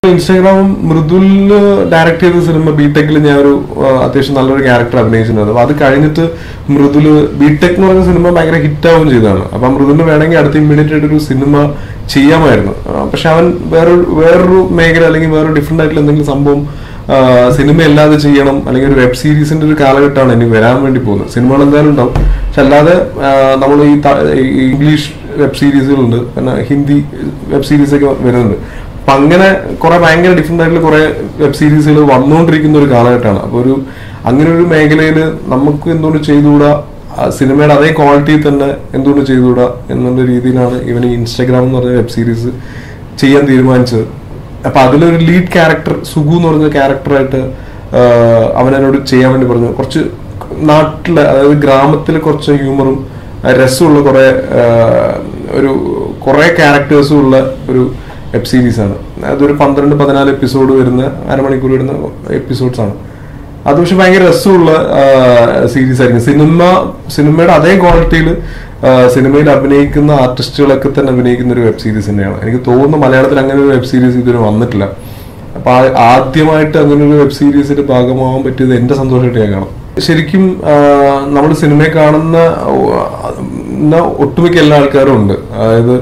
ഇൻസ്റ്റാഗ്രാമും മൃദുലിന് direct ചെയ്ത cinema ബിടെക്കിൽ ഞാൻ ഒരു ആ, അത്യാവശ്യം നല്ലൊരു ക്യാരക്ടർ അഭിനയിച്ചിട്ടുണ്ട് അപ്പൊ അത് കഴിഞ്ഞിട്ട് മൃദുല് ബിടെക് എന്ന് പറയുന്ന സിനിമ ഭയങ്കര ഹിറ്റ് ആവുകയും ചെയ്തതാണ് അപ്പൊ മൃദുലിന് വേണമെങ്കിൽ അടുത്ത ഇമ്മീഡിയറ്റ് ആയിട്ട് ഒരു സിനിമ ചെയ്യാമായിരുന്നു ആ, പക്ഷെ അവൻ വേറൊരു വേറൊരു മേഖല അല്ലെങ്കിൽ വേറൊരു ഡിഫറെന്റ് ആയിട്ടുള്ള എന്തെങ്കിലും സംഭവം ആ, സിനിമ അല്ലാതെ ചെയ്യണം അല്ലെങ്കിൽ ഒരു വെബ് സീരീസിന്റെ ഒരു കാലഘട്ടമാണ് ഇനി വരാൻ വേണ്ടി പോകുന്നത് സിനിമകൾ എന്തായാലും ഉണ്ടാവും പക്ഷെ അല്ലാതെ നമ്മൾ ഈ ത- ഈ ഇംഗ്ലീഷ് വെബ് സീരീസുകളുണ്ട് പിന്നെ ഹിന്ദി വെബ് സീരീസ് ഒക്കെ വരുന്നുണ്ട് അപ്പൊ അങ്ങനെ കുറെ ഭയങ്കര ഡിഫറെന്റ് ആയിട്ടുള്ള കുറെ വെബ് സീരീസുകൾ വന്നുകൊണ്ടിരിക്കുന്ന ഒരു കാലഘട്ടമാണ് അപ്പൊ ഒരു അങ്ങനെ ഒരു മേഖലയിൽ നമുക്ക് എന്തുകൊണ്ട് ചെയ്തുകൂടാ ആ സിനിമയുടെ അതേ ക്വാളിറ്റിയിൽ തന്നെ എന്തുകൊണ്ട് ചെയ്തുകൂടാ എന്നുള്ള രീതിയിലാണ് ഇവൻ ഈ ഇൻസ്റ്റാഗ്രാം എന്ന് പറഞ്ഞ വെബ് സീരീസ് ചെയ്യാൻ തീരുമാനിച്ചത് അപ്പൊ അതിലൊരു ലീഡ് ക്യാരക്ടർ സുഗു എന്ന് പറഞ്ഞ ക്യാരക്ടറായിട്ട് അവൻ എന്നോട് ചെയ്യാൻ വേണ്ടി പറഞ്ഞു കുറച്ച് നാട്ടിലെ അതായത് ഗ്രാമത്തിൽ കുറച്ച് ഹ്യൂമറും രസമുള്ള കുറെ ആ, ഒരു കുറെ ക്യാരക്ടേഴ്സും ഉള്ള ഒരു വെബ് സീരീസ് ആണ് അതൊരു പന്ത്രണ്ട് പതിനാല് എപ്പിസോഡ് വരുന്ന അരമണിക്കൂർ വരുന്ന എപ്പിസോഡ്സ് ആണ് അത് പക്ഷെ ഭയങ്കര രസമുള്ള സീരീസ് ആയിരിക്കും സിനിമ സിനിമയുടെ അതേ ക്വാളിറ്റിയിൽ സിനിമയിൽ അഭിനയിക്കുന്ന ആർട്ടിസ്റ്റുകളൊക്കെ തന്നെ അഭിനയിക്കുന്ന ഒരു വെബ് സീരീസ് തന്നെയാണ് എനിക്ക് തോന്നുന്നു മലയാളത്തിൽ അങ്ങനെ ഒരു വെബ് സീരീസ് ഇതുവരെ വന്നിട്ടില്ല അപ്പൊ ആ- ആദ്യമായിട്ട് അങ്ങനെ ഒരു വെബ് സീരീസിന്റെ ഭാഗമാവാൻ പറ്റിയത് എന്റെ സന്തോഷമായിട്ട് ഞാൻ കാണാം ശരിക്കും നമ്മൾ സിനിമയെ കാണുന്ന ഓ- ന്ന ഒട്ടുമിക്ക എല്ലാ ആൾക്കാരും ഉണ്ട് അതായത്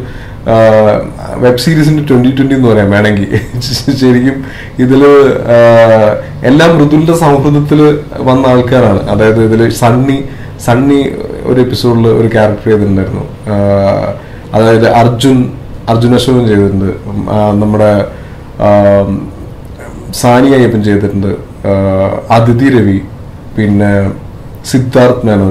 വെബ് സീരീസിന്റെ ട്വന്റി ട്വന്റി എന്ന് പറയാം വേണമെങ്കിൽ ശരിക്കും ഇതില് ആഹ്, എല്ലാം മൃദുലിന്റെ സൗഹൃദത്തിൽ വന്ന ആൾക്കാരാണ് അതായത് ഇതില് സണ്ണി സണ്ണി ഒരു എപ്പിസോഡിൽ ഒരു ക്യാരക്ടർ ചെയ്തിട്ടുണ്ടായിരുന്നു ആഹ്, അതായത് അർജുൻ അർജുൻ അശോകൻ ചെയ്തിട്ടുണ്ട് ഉം, ആഹ്, നമ്മുടെ ആഹ്, സാനി അയ്യപ്പൻ ചെയ്തിട്ടുണ്ട് ആഹ്, അതിഥി രവി പിന്നെ സിദ്ധാർത്ഥ് മേനോൻ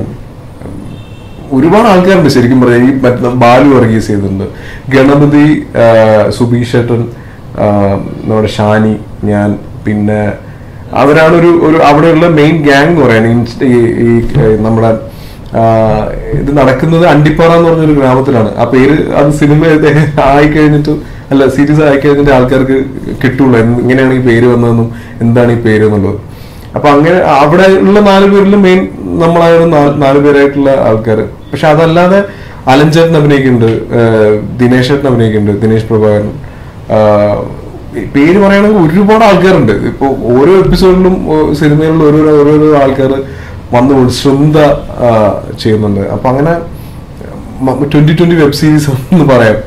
ഒരുപാട് ആൾക്കാരുണ്ട് ശരിക്കും പറയാം ഈ മറ്റേ ബാലു വർഗീസ് ചെയ്തിട്ടുണ്ട് ഗണപതി ആ, സുബീഷ് ഏട്ടൻ ആ, നമ്മുടെ ഷാനി ഞാൻ പിന്നെ അവരാണ് ഒരു ഒരു അവിടെയുള്ള മെയിൻ ഗ്യാങ് എന്ന് പറയാൻ ഈ ഈ ഏ, നമ്മുടെ ആ, ഇത് നടക്കുന്നത് അണ്ടിപ്പാറ എന്ന് പറഞ്ഞൊരു ഗ്രാമത്തിലാണ് ആ പേര് അത് സിനിമ ആയി കഴിഞ്ഞിട്ട് അല്ല സീരീസ് ആയി കഴിഞ്ഞിട്ട് ആൾക്കാർക്ക് കിട്ടുള്ളൂ എന്ത് ഇങ്ങനെയാണ് ഈ പേര് വന്നതെന്നും എന്താണ് ഈ പേര് എന്നുള്ളത് അപ്പൊ അങ്ങനെ അവിടെ ഉള്ള നാല് പേരിൽ മെയിൻ നമ്മളായിരുന്നു നാ- നാല് പേരായിട്ടുള്ള ആൾക്കാർ പക്ഷെ അതല്ലാതെ അലഞ്ചേട്ടൻ അഭിനയിക്കുന്നുണ്ട് ഏഹ് ദിനേശ് ചേട്ടൻ അഭിനയിക്കുന്നുണ്ട് ദിനേശ് പ്രഭാകരൻ ആഹ് ഈ പേര് പറയുകയാണെങ്കിൽ ഒരുപാട് ആൾക്കാരുണ്ട് ഇപ്പൊ ഓരോ എപ്പിസോഡിലും ഓ- സിനിമകളിലും ഓരോരോ ഓരോരോ ആൾക്കാർ വന്നുകൊണ്ട് ശ്രദ്ധ ആഹ് ചെയ്യുന്നുണ്ട് അപ്പൊ അങ്ങനെ ട്വന്റി ട്വന്റി വെബ് സീരീസ് എന്ന് പറയാം